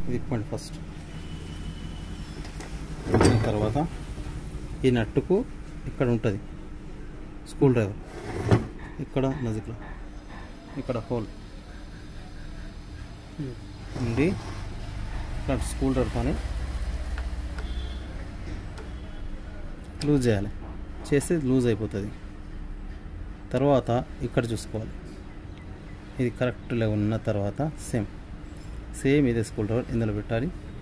ఇది ఇప్పండి ఫస్ట్ ఇప్పిన తర్వాత ఈ నట్టుకు ఇక్కడ ఉంటుంది స్కూల్ డ్రైవర్ ఇక్కడ నజిక్లో ఇక్కడ హోల్ ఉండి ఇక్కడ స్కూల్ డ్రైవర్ పని లూజ్ చేయాలి చేస్తే లూజ్ అయిపోతుంది తర్వాత ఇక్కడ చూసుకోవాలి ఇది కరెక్ట్ లెవెల్ ఉన్న తర్వాత సేమ్ సేమ్ ఇదే స్కూల్ డ్రైవర్ ఇందులో పెట్టాలి